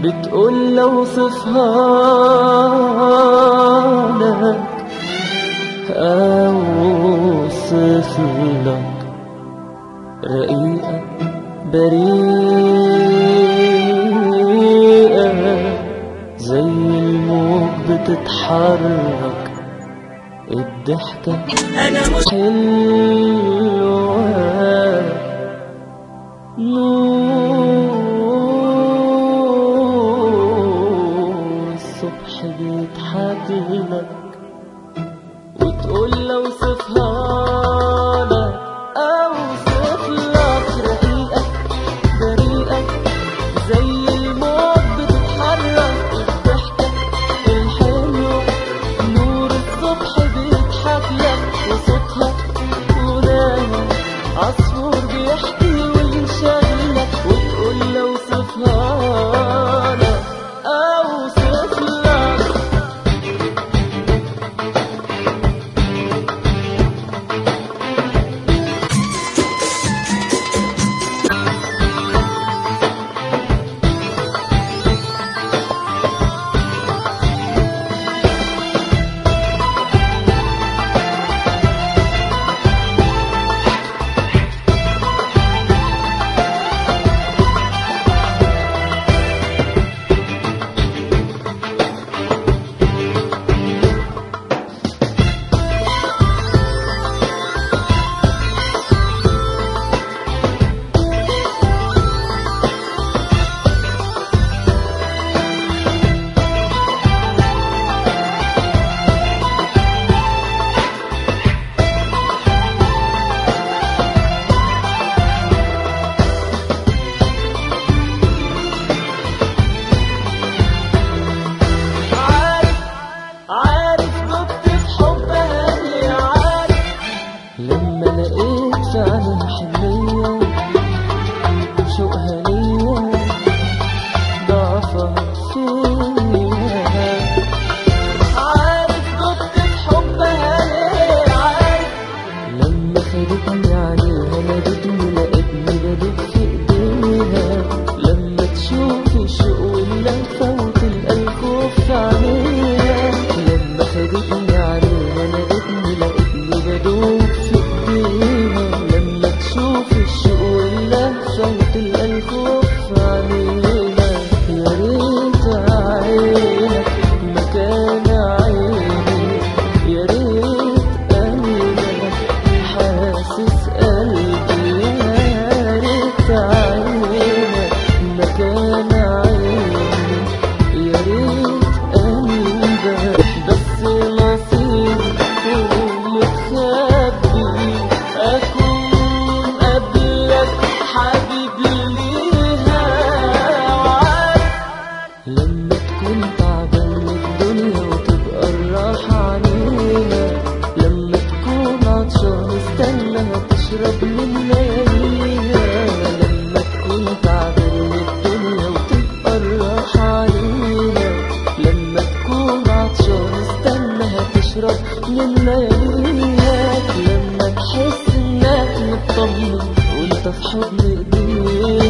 بتقول لو صفها لك أوصف لك رقيقة بريئة زي الموج بتتحرك الضحكة أنا مش حلوة نور الصبح بيضحك لك وتقول لو صفها لك أوصف لك رقيقة بريئة زي الموج بتتحرك الضحكة الحلوة نور الصبح بيضحك لك وصوتها وناها عصفور بيحكي وينشغلك وتقول لو صفها لك أوصف لك عارف عارف دبت في حبها ليه عارف لما لقيت في عينها حنية شوقها ليا ضعفها فيا عارف دبت في حبها ليه عارف لما خدتني عليها نادتني لقيتني بدوب في ايديها لما تشوف الشوق واللهفة وتلقى الخوف في عينيها لما خدتني عليها نادتني لقيتني بدوب في ايديها لما تشوف الشوق واللهفة وتلقى الخوف في عينيها يا ريت عينك مكان عيني يا ريت قلبك حاسس قلبي يا ريت عينك مكان عيني يا ريت قلبك بس نصيبي متخبي أكون قبلك حبيب ليها وعارف لما تكون تعبان من الدنيا وتبقى الراحة علينا لما تكون عطشان استنى تشرب من لياليها لما تكون تعبان من الدنيا وتبقى الراحة علينا لما تكون عطشان استنى تشرب من لياليها لما تحس انك مطمن وانت في حضن ايديها